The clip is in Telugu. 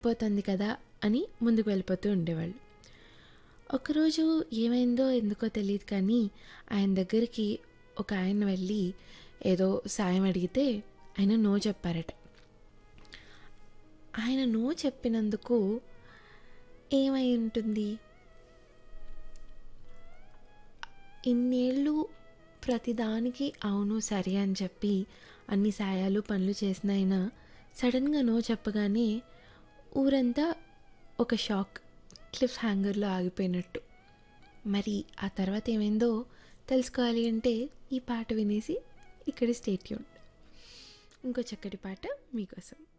పోతుంది కదా అని ముందుకు వెళ్ళిపోతూ ఉండేవాళ్ళు ఒకరోజు ఏమైందో ఎందుకో తెలియదు కానీ ఆయన దగ్గరికి ఒక ఆయన వెళ్ళి ఏదో సాయం అడిగితే ఆయన నో చెప్పారట ఆయన నో చెప్పినందుకు ఏమై ఉంటుంది ఇన్నేళ్ళు ప్రతిదానికి అవును సరే అని చెప్పి అన్ని సాయాలు పనులు చేసిన ఆయన సడన్గా నో చెప్పగానే ఊరంతా ఒక షాక్ క్లిఫ్ హ్యాంగర్లో ఆగిపోయినట్టు మరి ఆ తర్వాత ఏమైందో తెలుసుకోవాలి అంటే ఈ పాట వినేసి ఇక్కడ స్టేట్యూన్ ఇంకో చక్కటి పాట మీకోసం